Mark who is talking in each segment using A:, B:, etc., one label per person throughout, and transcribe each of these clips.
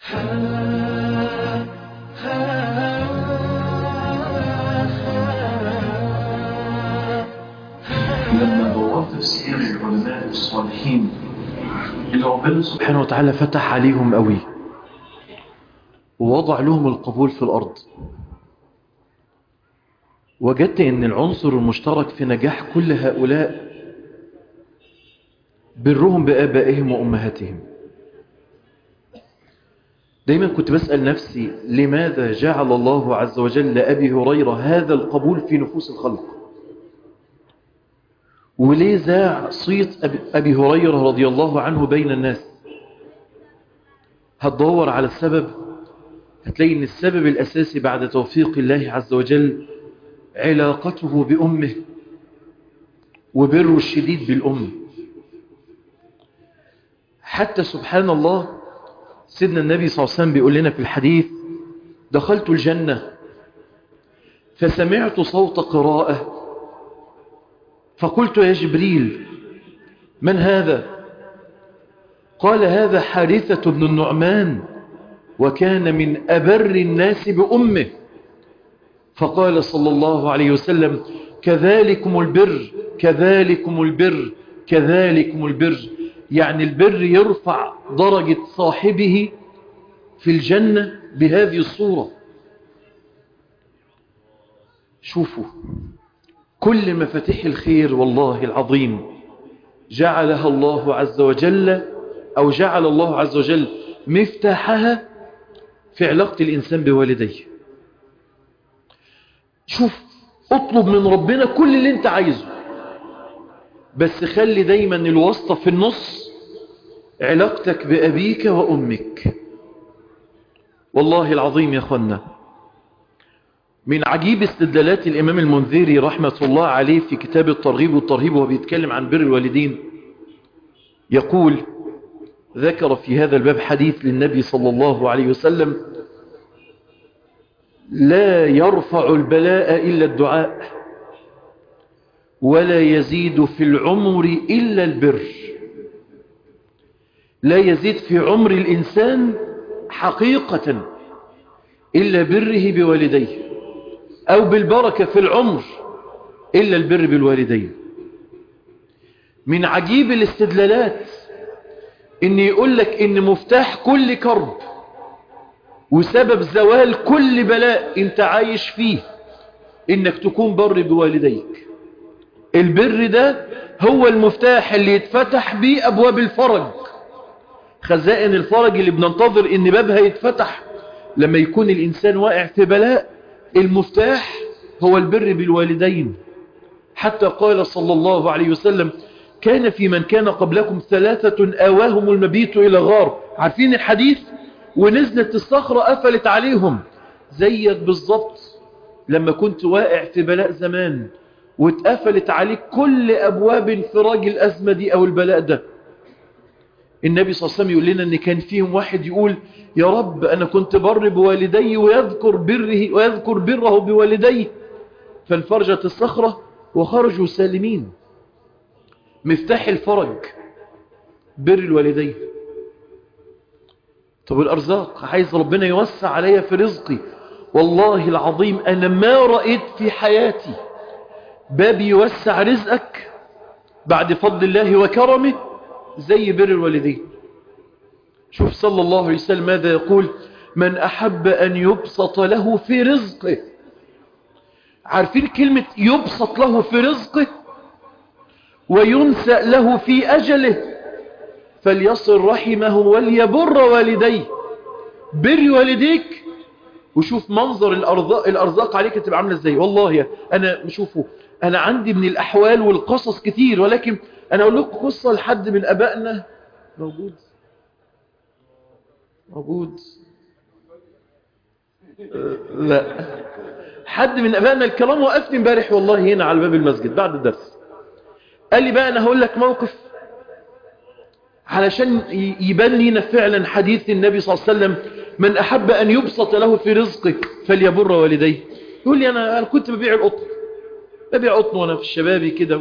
A: لما دورت في سير العلماء الصالحين اللي ربنا سبحانه وتعالى فتح عليهم قوي ووضع لهم القبول في الأرض وجدت ان العنصر المشترك في نجاح كل هؤلاء برهم بآبائهم وأمهاتهم دايما كنت بسأل نفسي لماذا جعل الله عز وجل لأبي هريرة هذا القبول في نفوس الخلق وليه ذاع صيت أبي هريرة رضي الله عنه بين الناس هتدور على السبب هتلاقي ان السبب الأساسي بعد توفيق الله عز وجل علاقته بأمه وبره الشديد بالأم حتى سبحان الله سيدنا النبي صلى الله عليه وسلم بيقول لنا في الحديث دخلت الجنة فسمعت صوت قراءة فقلت يا جبريل من هذا قال هذا حارثة بن النعمان وكان من أبر الناس بأمه فقال صلى الله عليه وسلم كذلكم البر كذلكم البر كذلكم البر يعني البر يرفع درجة صاحبه في الجنة بهذه الصورة شوفوا كل مفاتيح الخير والله العظيم جعلها الله عز وجل أو جعل الله عز وجل مفتاحها في علاقة الإنسان بوالديه شوف اطلب من ربنا كل اللي انت عايزه بس خلي دايما الواسطة في النص علاقتك بأبيك وأمك والله العظيم يا أخوانا من عجيب استدلالات الإمام المنذري رحمة الله عليه في كتاب الترغيب والترهيب وهو بيتكلم عن بر الوالدين يقول ذكر في هذا الباب حديث للنبي صلى الله عليه وسلم لا يرفع البلاء إلا الدعاء ولا يزيد في العمر إلا البر لا يزيد في عمر الإنسان حقيقة إلا بره بوالديه أو بالبركة في العمر إلا البر بالوالدين من عجيب الاستدلالات إن يقول لك إن مفتاح كل كرب وسبب زوال كل بلاء انت عايش فيه انك تكون بر بوالديك البر ده هو المفتاح اللي يتفتح بيه ابواب الفرج خزائن الفرج اللي بننتظر ان بابها يتفتح لما يكون الانسان واقع في بلاء المفتاح هو البر بالوالدين حتى قال صلى الله عليه وسلم كان في من كان قبلكم ثلاثة آواهم المبيت إلى غار عارفين الحديث ونزلت الصخرة قفلت عليهم زيك بالظبط لما كنت واقع في بلاء زمان واتقفلت عليك كل أبواب انفراج الأزمة دي أو البلاء ده النبي صلى الله عليه وسلم يقول لنا أن كان فيهم واحد يقول يا رب أنا كنت بر بوالدي ويذكر بره ويذكر بره بوالديه فانفرجت الصخرة وخرجوا سالمين مفتاح الفرج بر الوالدين طب الأرزاق عايز ربنا يوسع عليا في رزقي والله العظيم أنا ما رأيت في حياتي باب يوسع رزقك بعد فضل الله وكرمه زي بر الوالدين شوف صلى الله عليه وسلم ماذا يقول من أحب أن يبسط له في رزقه عارفين كلمة يبسط له في رزقه وينسأ له في أجله فليصل رحمه وليبر والديه بر والديك وشوف منظر الأرزاق, الأرزاق عليك تبقى عاملة ازاي والله يا أنا شوفوا أنا عندي من الأحوال والقصص كتير ولكن أنا أقول لكم قصة لحد من أبائنا موجود موجود أه لا حد من أبائنا الكلام وقفني امبارح والله هنا على باب المسجد بعد الدرس قال لي بقى أنا هقول لك موقف علشان يبان لنا فعلا حديث النبي صلى الله عليه وسلم من أحب أن يبسط له في رزقه فليبر والديه يقول لي أنا, أنا كنت ببيع القطن ببيع قطن وأنا في الشبابي كده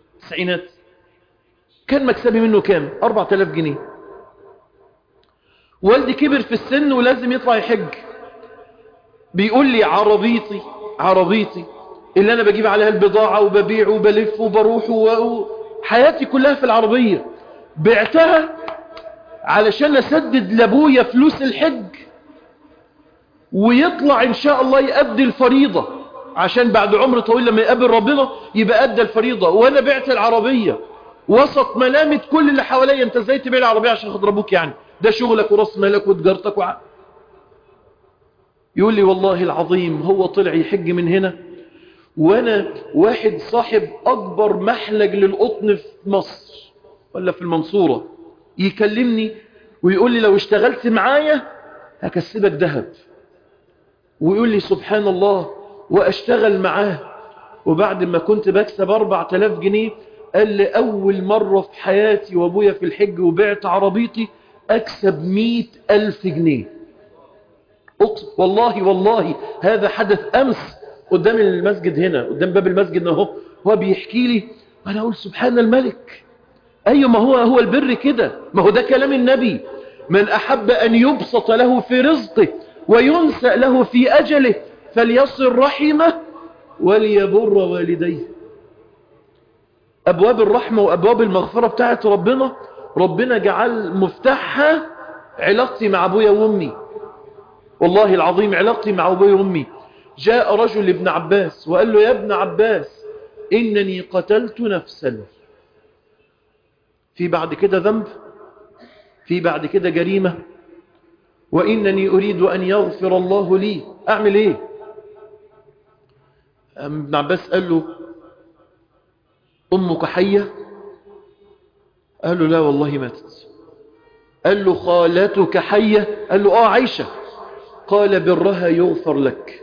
A: تسعينات كان مكسبي منه كام 4000 جنيه والدي كبر في السن ولازم يطلع يحج بيقول لي عربيتي عربيتي اللي انا بجيب عليها البضاعة وببيع وبلف وبروح وحياتي كلها في العربية بعتها علشان اسدد لابويا فلوس الحج ويطلع ان شاء الله يأدي الفريضة عشان بعد عمر طويل لما يقابل ربنا يبقى أدى الفريضة وانا بعت العربية وسط ملامة كل اللي حواليا انت ازاي تبيع العربية عشان خاطر ابوك يعني ده شغلك وراس مالك وتجارتك وع... يقول لي والله العظيم هو طلع يحج من هنا وانا واحد صاحب اكبر محلج للقطن في مصر ولا في المنصورة يكلمني ويقول لي لو اشتغلت معايا هكسبك ذهب ويقول لي سبحان الله واشتغل معاه وبعد ما كنت بكسب 4000 جنيه قال لي أول مرة في حياتي وأبويا في الحج وبعت عربيتي أكسب مئة ألف جنيه أقسم والله والله هذا حدث أمس قدام المسجد هنا قدام باب المسجد اهو هو بيحكي لي أنا أقول سبحان الملك أيوة ما هو هو البر كده ما هو ده كلام النبي من أحب أن يبسط له في رزقه وينسأ له في أجله فليصل رحمه وليبر والديه أبواب الرحمة وأبواب المغفرة بتاعت ربنا ربنا جعل مفتاحها علاقتي مع أبويا وأمي والله العظيم علاقتي مع أبويا وأمي جاء رجل ابن عباس وقال له يا ابن عباس إنني قتلت نفسا في بعد كده ذنب في بعد كده جريمة وإنني أريد أن يغفر الله لي أعمل إيه ابن عباس قال له أمك حية قال له لا والله ماتت قال له خالتك حية قال له آه عايشة قال برها يغفر لك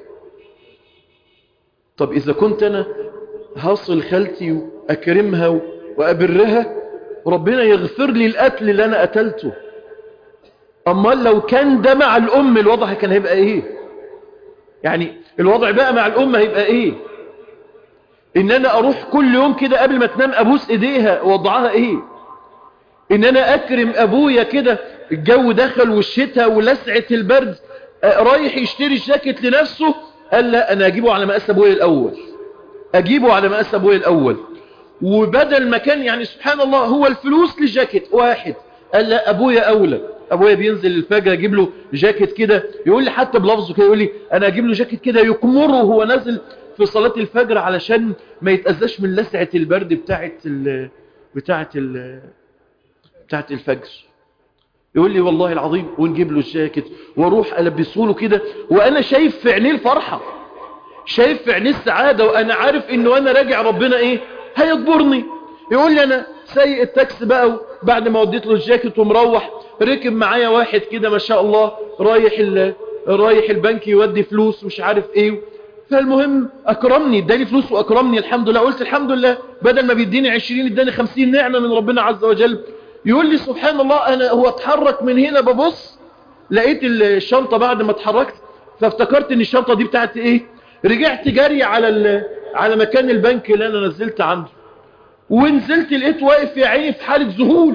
A: طب إذا كنت أنا هصل خالتي وأكرمها وأبرها ربنا يغفر لي القتل اللي أنا قتلته أما لو كان ده مع الأم الوضع كان هيبقى إيه يعني الوضع بقى مع الأم هيبقى إيه ان انا اروح كل يوم كده قبل ما تنام ابوس ايديها وضعها ايه ان انا اكرم ابويا كده الجو دخل والشتاء ولسعة البرد رايح يشتري جاكيت لنفسه قال لا انا اجيبه على مقاس ابويا الاول اجيبه على مقاس ابويا الاول وبدل ما كان يعني سبحان الله هو الفلوس للجاكيت واحد قال لا ابويا اولى ابويا بينزل الفجر اجيب له جاكيت كده يقول لي حتى بلفظه كده يقول لي انا اجيب له جاكيت كده يكمره وهو نازل في صلاة الفجر علشان ما يتأذاش من لسعة البرد بتاعة ال بتاعة ال بتاعة الفجر يقول لي والله العظيم ونجيب له الجاكيت واروح البسه له كده وانا شايف في عينيه الفرحة شايف في عينيه السعادة وانا عارف انه انا راجع ربنا ايه هيجبرني يقول لي انا سايق التاكسي بقى بعد ما وديت له الجاكيت ومروح ركب معايا واحد كده ما شاء الله رايح ال... رايح البنك يودي فلوس مش عارف ايه فالمهم اكرمني اداني فلوس واكرمني الحمد لله قلت الحمد لله بدل ما بيديني 20 اداني 50 نعمة من ربنا عز وجل يقول لي سبحان الله انا هو اتحرك من هنا ببص لقيت الشنطة بعد ما اتحركت فافتكرت ان الشنطة دي بتاعت ايه رجعت جري على على مكان البنك اللي انا نزلت عنده ونزلت لقيت واقف يا عيني في حالة ذهول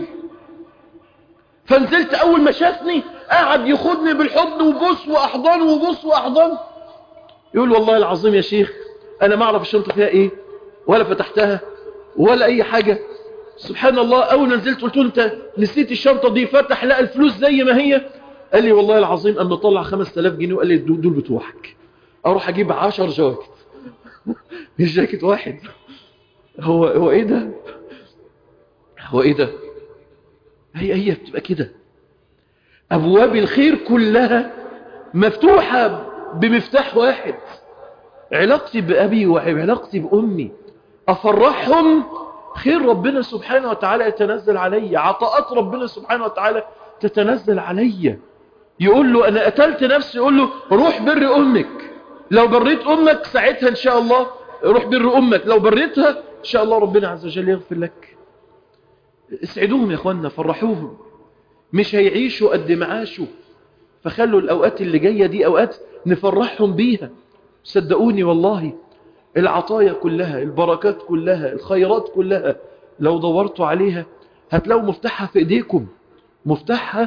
A: فنزلت اول ما شافني قعد ياخدني بالحضن وبص واحضان وبص واحضان يقول والله العظيم يا شيخ انا ما اعرف الشنطه فيها ايه ولا فتحتها ولا اي حاجه سبحان الله اول ما نزلت قلت له انت نسيت الشنطه دي فتح لقى الفلوس زي ما هي قال لي والله العظيم اما طلع 5000 جنيه وقال لي دول بتوعك اروح اجيب 10 جواكت مش جاكيت واحد هو هو ايه ده هو ايه ده هي هي بتبقى كده ابواب الخير كلها مفتوحه بمفتاح واحد علاقتي بأبي وعلاقتي بأمي أفرحهم خير ربنا سبحانه وتعالى يتنزل علي عطاءات ربنا سبحانه وتعالى تتنزل علي يقول له أنا قتلت نفسي يقول له روح بر أمك لو بريت أمك ساعتها إن شاء الله روح بر أمك لو بريتها إن شاء الله ربنا عز وجل يغفر لك اسعدوهم يا أخوانا فرحوهم مش هيعيشوا قد ما عاشوا فخلوا الأوقات اللي جاية دي أوقات نفرحهم بيها صدقوني والله العطايا كلها البركات كلها الخيرات كلها لو دورتوا عليها هتلاقوا مفتاحها في ايديكم مفتاحها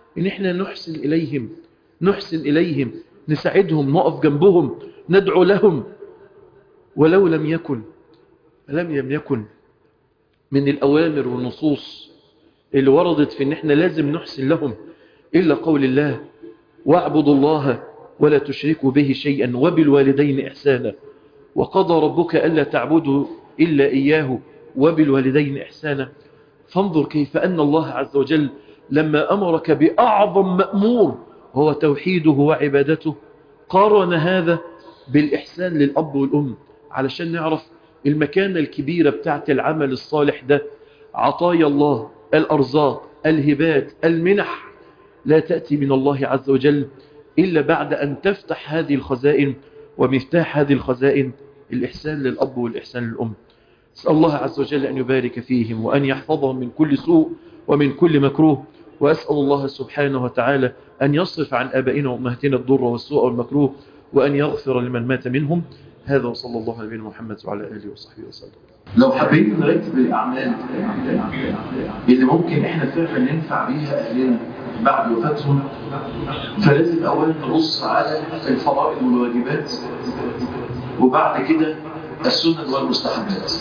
A: ان احنا نحسن اليهم نحسن اليهم نساعدهم نقف جنبهم ندعو لهم ولو لم يكن لم لم يكن من الأوامر والنصوص اللي وردت في ان احنا لازم نحسن لهم إلا قول الله واعبدوا الله ولا تشركوا به شيئا وبالوالدين إحسانا وقضى ربك ألا تعبدوا إلا إياه وبالوالدين إحسانا فانظر كيف أن الله عز وجل لما أمرك بأعظم مأمور هو توحيده وعبادته قارن هذا بالإحسان للأب والأم علشان نعرف المكانة الكبيرة بتاعت العمل الصالح ده عطايا الله الأرزاق الهبات المنح لا تأتي من الله عز وجل إلا بعد أن تفتح هذه الخزائن ومفتاح هذه الخزائن الإحسان للأب والإحسان للأم أسأل الله عز وجل أن يبارك فيهم وأن يحفظهم من كل سوء ومن كل مكروه وأسأل الله سبحانه وتعالى أن يصرف عن آبائنا وأمهاتنا الضر والسوء والمكروه وأن يغفر لمن مات منهم هذا وصلى الله على نبينا محمد وعلى آله وصحبه وسلم
B: لو حبينا نرتب الأعمال اللي ممكن إحنا فعلا ننفع بيها أهلنا بعد وفاتهم فلازم أولا نبص على الفرائض والواجبات وبعد كده السنن والمستحبات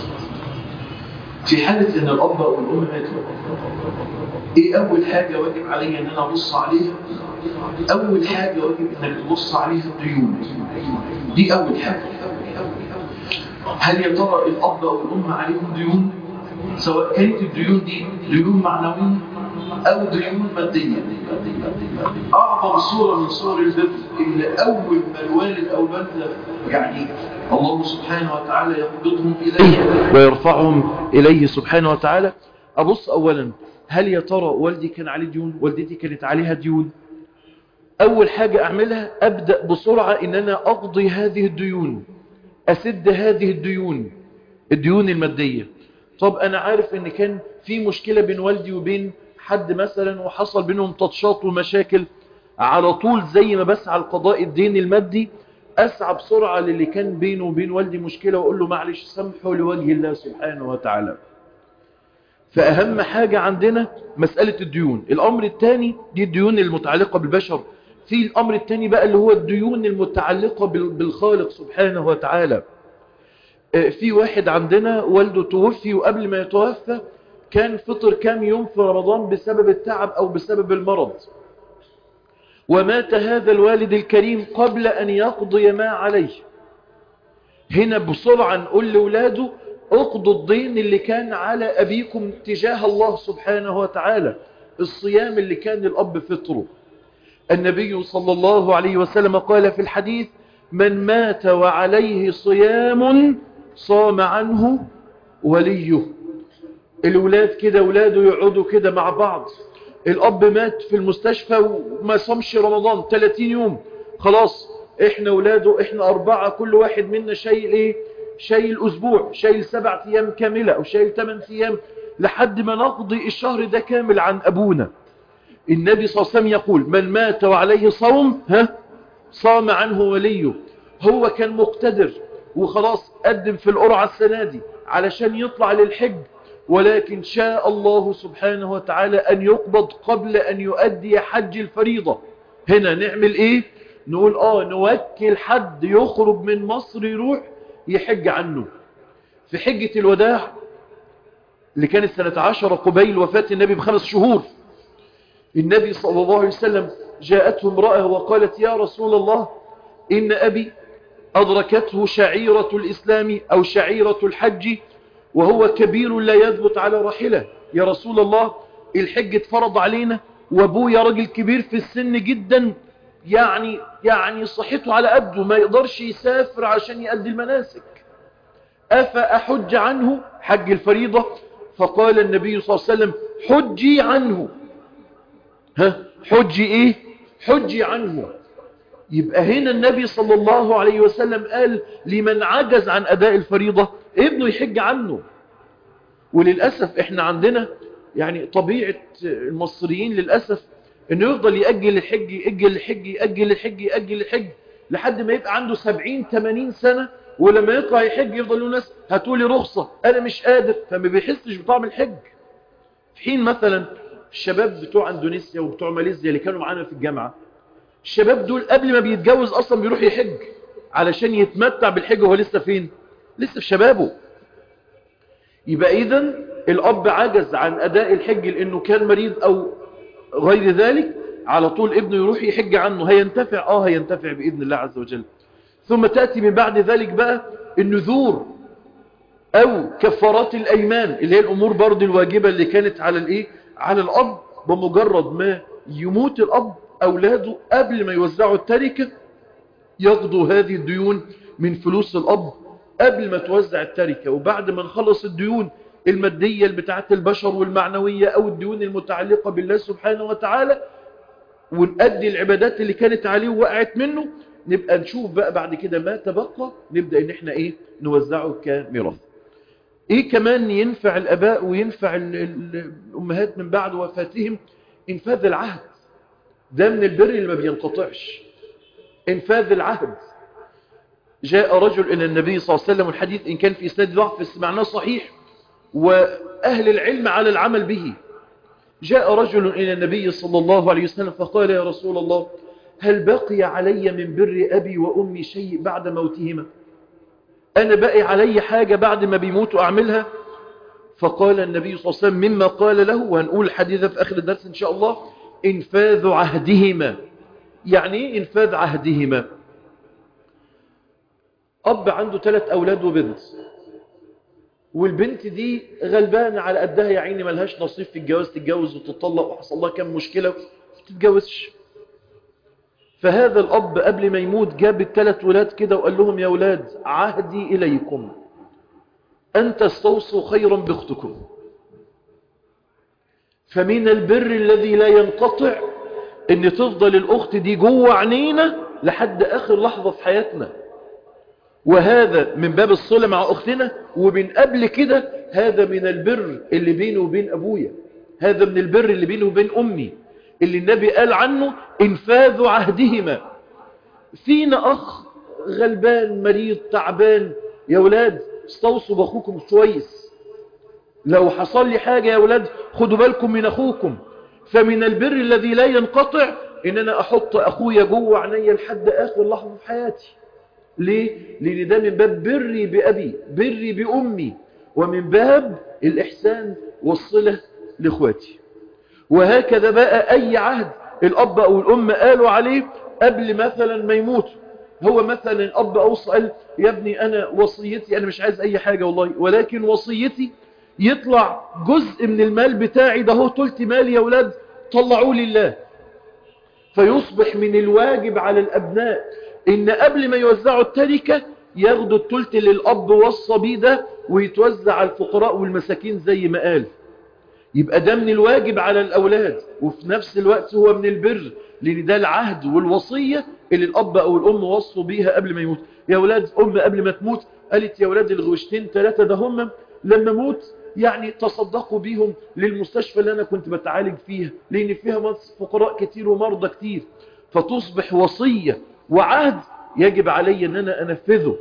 B: في حالة إن الأب أو الأم ماتوا إيه أول حاجة واجب علي إن أنا أبص عليها أول حاجة واجب إنك تبص عليها الديون دي أول حاجة هل يا ترى الأب أو الأم عليهم ديون سواء كانت الديون دي ديون معنوية أو ديون مادية أعظم صورة من صور البر إن أول ما الوالد أو الوالدة يعني الله سبحانه وتعالى يقبضهم إليه
A: ويرفعهم إليه سبحانه وتعالى أبص أولا هل يا ترى والدي كان عليه ديون والدتي كانت عليها ديون أول حاجة أعملها أبدأ بسرعة إن أنا أقضي هذه الديون أسد هذه الديون الديون المادية طب أنا عارف إن كان في مشكلة بين والدي وبين حد مثلا وحصل بينهم تطشات ومشاكل على طول زي ما بسعى لقضاء الدين المادي أسعى بسرعة للي كان بينه وبين والدي مشكلة وأقول له معلش سامحه لوجه الله سبحانه وتعالى فأهم حاجة عندنا مسألة الديون الأمر الثاني دي الديون المتعلقة بالبشر في الأمر الثاني بقى اللي هو الديون المتعلقة بالخالق سبحانه وتعالى في واحد عندنا والده توفي وقبل ما يتوفى كان فطر كام يوم في رمضان بسبب التعب أو بسبب المرض ومات هذا الوالد الكريم قبل أن يقضي ما عليه هنا بسرعة نقول لولاده اقضوا الدين اللي كان على أبيكم تجاه الله سبحانه وتعالى الصيام اللي كان الأب فطره النبي صلى الله عليه وسلم قال في الحديث من مات وعليه صيام صام عنه وليه الولاد كده ولاده يقعدوا كده مع بعض الأب مات في المستشفى وما صامش رمضان 30 يوم خلاص احنا ولاده احنا أربعة كل واحد منا شايل ايه شايل أسبوع شايل سبعة أيام كاملة أو شايل 8 أيام لحد ما نقضي الشهر ده كامل عن أبونا النبي صلى الله عليه وسلم يقول من مات وعليه صوم ها صام عنه وليه هو كان مقتدر وخلاص قدم في القرعة السنة دي علشان يطلع للحج ولكن شاء الله سبحانه وتعالى أن يقبض قبل أن يؤدي حج الفريضة هنا نعمل إيه نقول آه نوكل حد يخرج من مصر يروح يحج عنه في حجة الوداع اللي كانت سنة عشر قبيل وفاة النبي بخمس شهور النبي صلى الله عليه وسلم جاءته امرأة وقالت يا رسول الله إن أبي أدركته شعيرة الإسلام أو شعيرة الحج وهو كبير لا يثبت على راحلة يا رسول الله الحج اتفرض علينا وابويا راجل كبير في السن جدا يعني يعني صحته على قده ما يقدرش يسافر عشان يؤدي المناسك أفأحج عنه حج الفريضة فقال النبي صلى الله عليه وسلم حجي عنه ها حجي ايه حجي عنه يبقى هنا النبي صلى الله عليه وسلم قال لمن عجز عن أداء الفريضة ابنه يحج عنه وللأسف احنا عندنا يعني طبيعة المصريين للأسف انه يفضل يأجل الحج يأجل الحج يأجل الحج يأجل الحج لحد ما يبقى عنده سبعين تمانين سنة ولما يطلع يحج يفضل له ناس هاتولي رخصة انا مش قادر فما بيحسش بطعم الحج في حين مثلا الشباب بتوع اندونيسيا وبتوع ماليزيا اللي كانوا معانا في الجامعة الشباب دول قبل ما بيتجوز اصلا بيروح يحج علشان يتمتع بالحج وهو لسه فين لسه في شبابه يبقى اذا الاب عجز عن اداء الحج لانه كان مريض او غير ذلك على طول ابنه يروح يحج عنه هينتفع اه هينتفع باذن الله عز وجل ثم تأتي من بعد ذلك بقى النذور او كفارات الايمان اللي هي الامور برضه الواجبة اللي كانت على الايه على الاب بمجرد ما يموت الاب اولاده قبل ما يوزعوا التركة يقضوا هذه الديون من فلوس الاب قبل ما توزع التركة وبعد ما نخلص الديون المادية بتاعة البشر والمعنوية او الديون المتعلقة بالله سبحانه وتعالى ونأدي العبادات اللي كانت عليه ووقعت منه نبقى نشوف بقى بعد كده ما تبقى نبدأ ان احنا ايه نوزعه كميراث ايه كمان ينفع الاباء وينفع ال- ال- الامهات من بعد وفاتهم انفاذ العهد ده من البر اللي ما بينقطعش انفاذ العهد جاء رجل الى النبي صلى الله عليه وسلم والحديث ان كان في اسناد ضعف بس معناه صحيح واهل العلم على العمل به جاء رجل إلى النبي صلى الله عليه وسلم فقال يا رسول الله هل بقي علي من بر أبي وأمي شيء بعد موتهما أنا بقي علي حاجة بعد ما بيموتوا أعملها فقال النبي صلى الله عليه وسلم مما قال له وهنقول الحديث في آخر الدرس إن شاء الله إنفاذ عهدهما يعني إيه إنفاذ عهدهما أب عنده ثلاث أولاد وبنت والبنت دي غلبانة على قدها يا عيني ملهاش نصيب في الجواز تتجوز وتطلق وحصل لها كام مشكلة تتجوزش فهذا الأب قبل ما يموت جاب الثلاث ولاد كده وقال لهم يا ولاد عهدي إليكم أن تستوصوا خيرا بأختكم فمن البر الذي لا ينقطع ان تفضل الأخت دي جوه عينينا لحد آخر لحظة في حياتنا وهذا من باب الصلة مع أختنا ومن قبل كده هذا من البر اللي بيني وبين أبويا هذا من البر اللي بيني وبين أمي اللي النبي قال عنه انفاذ عهدهما فينا أخ غلبان مريض تعبان يا ولاد استوصوا بأخوكم كويس لو حصل لي حاجة يا ولاد خدوا بالكم من أخوكم فمن البر الذي لا ينقطع إن أنا أحط أخويا جوه عينيا لحد آخر لحظة في حياتي ليه؟ لأن ده من باب بري بأبي بري بأمي ومن باب الإحسان والصلة لإخواتي وهكذا بقى أي عهد الأب أو الأم قالوا عليه قبل مثلا ما يموت هو مثلا الأب أوصى قال يا ابني أنا وصيتي أنا مش عايز أي حاجة والله ولكن وصيتي يطلع جزء من المال بتاعي ده هو تلت مالي يا ولاد طلعوه لله فيصبح من الواجب على الأبناء إن قبل ما يوزعوا التركة ياخدوا التلت اللي الأب وصى بيه ده ويتوزع على الفقراء والمساكين زي ما قال يبقى ده من الواجب على الأولاد وفي نفس الوقت هو من البر لأن ده العهد والوصية اللي الأب أو الأم وصوا بيها قبل ما يموت يا أولاد أم قبل ما تموت قالت يا أولاد الغوشتين ثلاثة ده هم لما موت يعني تصدقوا بيهم للمستشفى اللي أنا كنت بتعالج فيها لأن فيها فقراء كتير ومرضى كتير فتصبح وصية وعهد يجب علي أن أنا أنفذه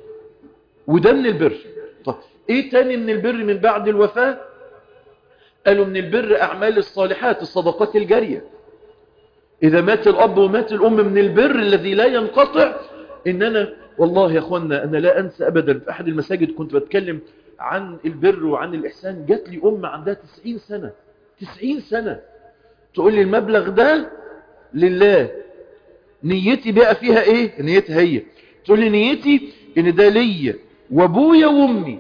A: وده من البر طب إيه تاني من البر من بعد الوفاة قالوا من البر أعمال الصالحات الصدقات الجارية إذا مات الأب ومات الأم من البر الذي لا ينقطع إن أنا والله يا أخوانا أنا لا أنسى أبدا في أحد المساجد كنت بتكلم عن البر وعن الإحسان جات لي أم عندها 90 سنة 90 سنة تقول لي المبلغ ده لله نيتي بقى فيها إيه نيتها هي تقول لي نيتي إن ده ليا وأبويا وأمي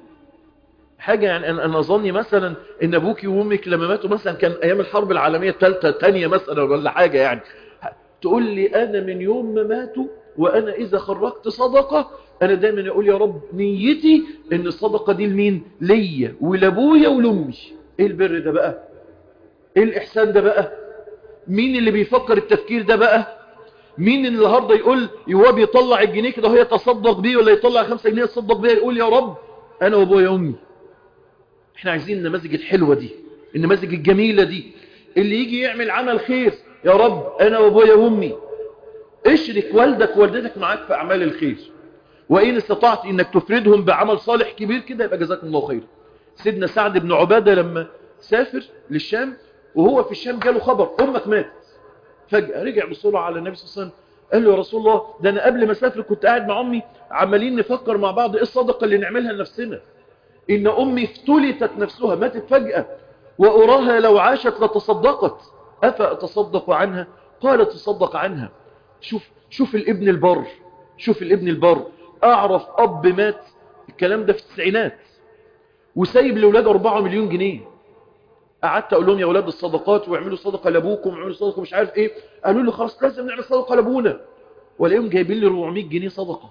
A: حاجة يعني أنا, أنا أظني مثلا إن أبوكي وأمك لما ماتوا مثلا كان أيام الحرب العالمية الثالثة الثانية مثلا ولا حاجة يعني تقول لي أنا من يوم ما ماتوا وأنا إذا خرجت صدقة أنا دايما أقول يا رب نيتي إن الصدقة دي لمين ليا ولأبويا ولأمي إيه البر ده بقى إيه الإحسان ده بقى مين اللي بيفكر التفكير ده بقى مين اللي النهارده يقول هو بيطلع الجنيه كده هو يتصدق بيه ولا يطلع خمسة جنيه يتصدق بيه يقول يا رب أنا وأبويا وأمي احنا عايزين النماذج الحلوة دي النماذج الجميلة دي اللي يجي يعمل عمل خير يا رب انا وابويا وامي اشرك والدك ووالدتك معاك في اعمال الخير وان استطعت انك تفردهم بعمل صالح كبير كده يبقى جزاكم الله خير سيدنا سعد بن عبادة لما سافر للشام وهو في الشام جاله خبر امك ماتت فجأة رجع بسرعة على النبي صلى الله عليه وسلم قال له يا رسول الله ده انا قبل ما اسافر كنت قاعد مع امي عمالين نفكر مع بعض ايه الصدقة اللي نعملها لنفسنا ان امي افتلتت نفسها ماتت فجأة واراها لو عاشت لتصدقت افاتصدق عنها قال تصدق عنها شوف شوف الابن البر شوف الابن البر اعرف اب مات الكلام ده في التسعينات وسايب لاولاده 4 مليون جنيه قعدت اقول لهم يا اولاد الصدقات واعملوا صدقه لابوكم واعملوا صدقه مش عارف ايه قالوا لي خلاص لازم نعمل صدقه لابونا والاقيهم جايبين لي 400 جنيه صدقه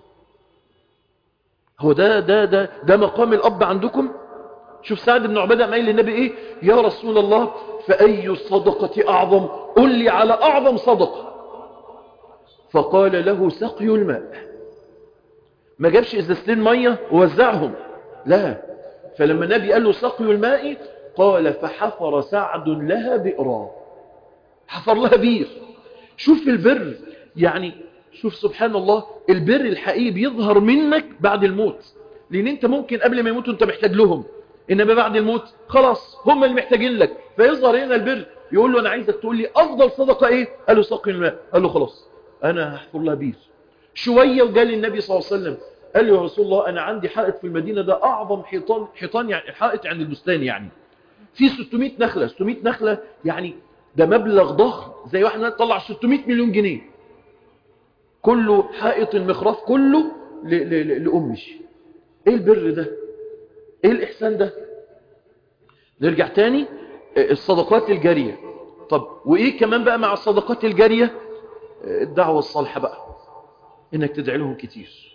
A: هو ده ده ده ده مقام الاب عندكم شوف سعد بن عباده قايل للنبي ايه يا رسول الله فاي الصدقه اعظم قل لي على اعظم صدقه فقال له سقي الماء ما جابش ازازتين ميه ووزعهم لا فلما النبي قال له سقي الماء قال فحفر سعد لها بئرا حفر لها بير شوف البر يعني شوف سبحان الله البر الحقيقي بيظهر منك بعد الموت لان انت ممكن قبل ما يموتوا انت محتاج لهم انما بعد الموت خلاص هم اللي محتاجين لك فيظهر هنا البر يقول له انا عايزك تقول لي افضل صدقه ايه قال له سقي الماء قال له خلاص انا هحفر لها بير شويه وجال النبي صلى الله عليه وسلم قال له يا رسول الله انا عندي حائط في المدينه ده اعظم حيطان حيطان يعني حائط عند البستان يعني في 600 نخله 600 نخله يعني ده مبلغ ضخم زي واحد طلع 600 مليون جنيه كله حائط المخراف كله ل- ل- لامي ايه البر ده ايه الاحسان ده نرجع تاني الصدقات الجاريه طب وايه كمان بقى مع الصدقات الجاريه الدعوه الصالحه بقى انك تدعي لهم كتير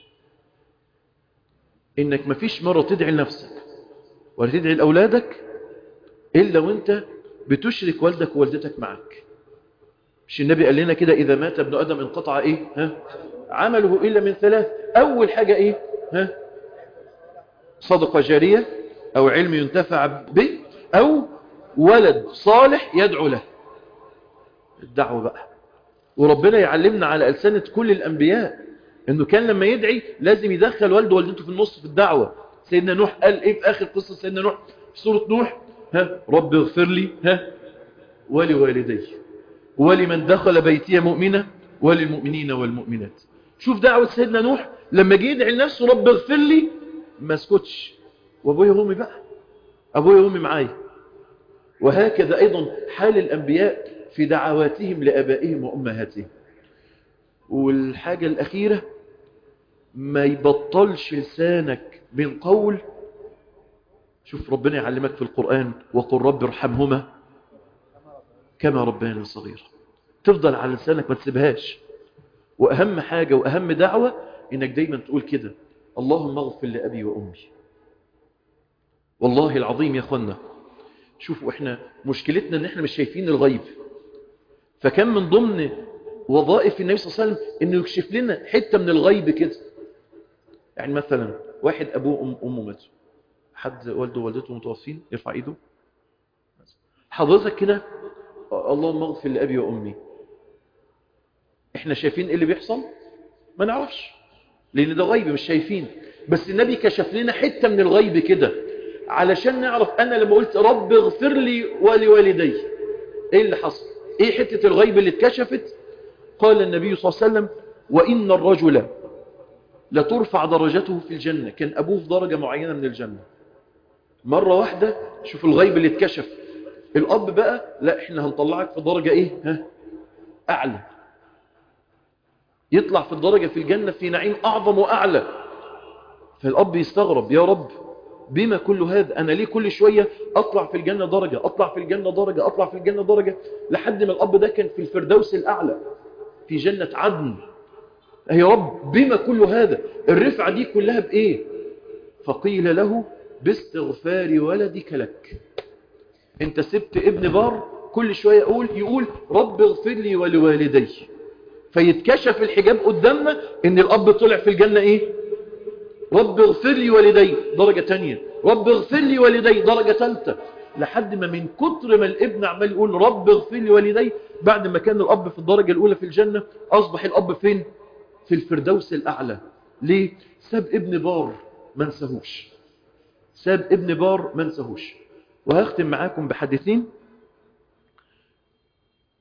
A: انك مفيش مره تدعي لنفسك ولا تدعي لاولادك الا وانت بتشرك والدك ووالدتك معك مش النبي قال لنا كده اذا مات ابن ادم انقطع ايه ها عمله الا من ثلاث اول حاجه ايه ها صدقه جاريه او علم ينتفع به او ولد صالح يدعو له الدعوه بقى وربنا يعلمنا على ألسنة كل الأنبياء أنه كان لما يدعي لازم يدخل والده ووالدته في النص في الدعوة سيدنا نوح قال إيه في آخر قصة سيدنا نوح في سورة نوح ها رب اغفر لي ها ولوالدي ولمن دخل بيتي مؤمنة وللمؤمنين والمؤمنات شوف دعوة سيدنا نوح لما جه يدعي لنفسه رب اغفر لي ما اسكتش وابويا وامي بقى ابويا وامي معايا وهكذا أيضا حال الأنبياء في دعواتهم لأبائهم وأمهاتهم والحاجة الأخيرة ما يبطلش لسانك من قول شوف ربنا يعلمك في القرآن وقل رب ارحمهما كما ربنا صغير تفضل على لسانك ما تسيبهاش وأهم حاجة وأهم دعوة إنك دايما تقول كده اللهم اغفر لأبي وأمي والله العظيم يا أخوانا شوفوا احنا مشكلتنا ان احنا مش شايفين الغيب فكان من ضمن وظائف النبي صلى الله عليه وسلم انه يكشف لنا حتة من الغيب كده يعني مثلا واحد ابوه وأم امه ماتوا حد والده ووالدته متوفين يرفع ايده حضرتك كده اللهم اغفر لابي وامي احنا شايفين ايه اللي بيحصل ما نعرفش لان ده غيب مش شايفين بس النبي كشف لنا حتة من الغيب كده علشان نعرف انا لما قلت رب اغفر لي ولوالدي ايه اللي حصل ايه حتة الغيب اللي اتكشفت قال النبي صلى الله عليه وسلم وان الرجل لترفع درجته في الجنة كان ابوه في درجة معينة من الجنة مرة واحدة شوف الغيب اللي اتكشف الاب بقى لا احنا هنطلعك في درجة ايه ها اعلى يطلع في الدرجة في الجنة في نعيم اعظم واعلى فالاب يستغرب يا رب بما كل هذا أنا ليه كل شوية أطلع في الجنة درجة أطلع في الجنة درجة أطلع في الجنة درجة لحد ما الأب ده كان في الفردوس الأعلى في جنة عدن يا رب بما كل هذا الرفعة دي كلها بإيه فقيل له باستغفار ولدك لك انت سبت ابن بار كل شوية يقول يقول رب اغفر لي ولوالدي فيتكشف الحجاب قدامنا ان الأب طلع في الجنة ايه رب اغفر لي والدي درجة تانية رب اغفر لي والدي درجة ثالثة لحد ما من كتر ما الابن عمال يقول رب اغفر لي والدي بعد ما كان الأب في الدرجة الأولى في الجنة أصبح الأب فين في الفردوس الأعلى ليه ساب ابن بار ما نسهوش ساب ابن بار ما نسهوش وهختم معاكم بحديثين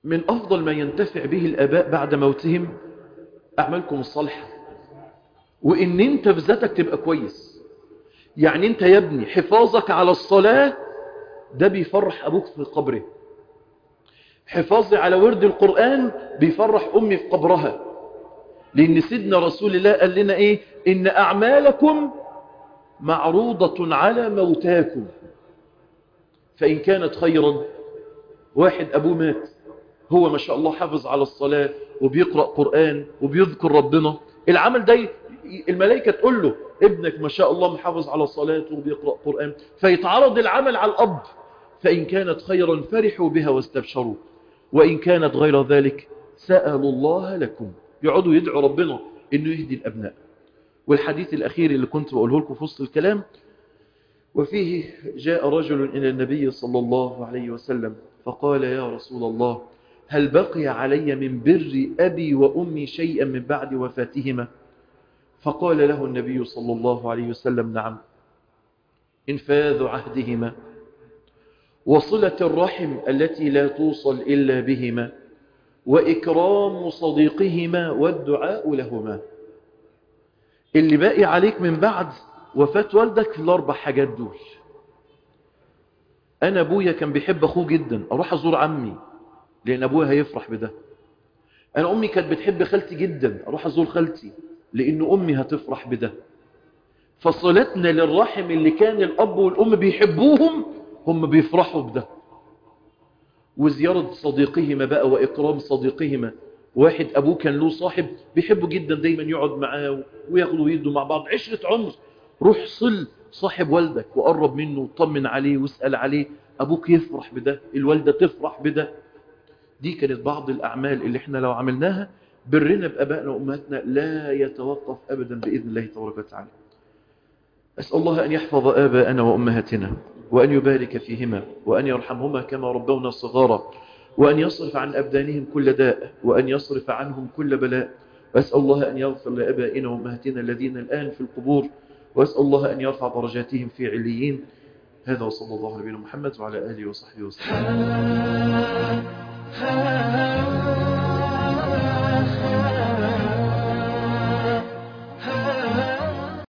A: من أفضل ما ينتفع به الآباء بعد موتهم أعمالكم الصالحة وإن أنت في ذاتك تبقى كويس يعني أنت يا ابني حفاظك على الصلاة ده بيفرح أبوك في قبره حفاظي على ورد القرآن بيفرح أمي في قبرها لأن سيدنا رسول الله قال لنا إيه إن أعمالكم معروضة على موتاكم فإن كانت خيرا واحد أبوه مات هو ما شاء الله حافظ على الصلاة وبيقرأ قرآن وبيذكر ربنا العمل ده الملائكة تقول له ابنك ما شاء الله محافظ على صلاته وبيقرأ قرآن فيتعرض العمل على الأب فإن كانت خيرا فرحوا بها واستبشروا وإن كانت غير ذلك سألوا الله لكم يقعدوا يدعوا ربنا إنه يهدي الأبناء والحديث الأخير اللي كنت بقوله لكم في وسط الكلام وفيه جاء رجل إلى النبي صلى الله عليه وسلم فقال يا رسول الله هل بقي علي من بر أبي وأمي شيئا من بعد وفاتهما فقال له النبي صلى الله عليه وسلم نعم انفاذ عهدهما وصلة الرحم التي لا توصل إلا بهما وإكرام صديقهما والدعاء لهما اللي باقي عليك من بعد وفاة والدك الأربع حاجات دول أنا أبويا كان بيحب أخوه جدا أروح أزور عمي لأن أبويا هيفرح بده أنا أمي كانت بتحب خالتي جدا أروح أزور خالتي لأن أمي هتفرح بده فصلتنا للرحم اللي كان الأب والأم بيحبوهم هم بيفرحوا بده وزيارة صديقهما بقى وإكرام صديقهما واحد أبوه كان له صاحب بيحبه جدا دايما يقعد معاه وياخدوا ويدوا مع بعض عشرة عمر روح صل صاحب والدك وقرب منه وطمن عليه واسأل عليه أبوك يفرح بده الوالدة تفرح بده دي كانت بعض الأعمال اللي احنا لو عملناها برنا بأبائنا وأمهاتنا لا يتوقف أبدا بإذن الله تبارك وتعالى أسأل الله أن يحفظ آباءنا وأمهاتنا وأن يبارك فيهما وأن يرحمهما كما ربونا صغارا وأن يصرف عن أبدانهم كل داء وأن يصرف عنهم كل بلاء وأسأل الله أن يغفر لأبائنا وأمهاتنا الذين الآن في القبور وأسأل الله أن يرفع درجاتهم في عليين هذا وصلى الله على نبينا محمد وعلى آله وصحبه وسلم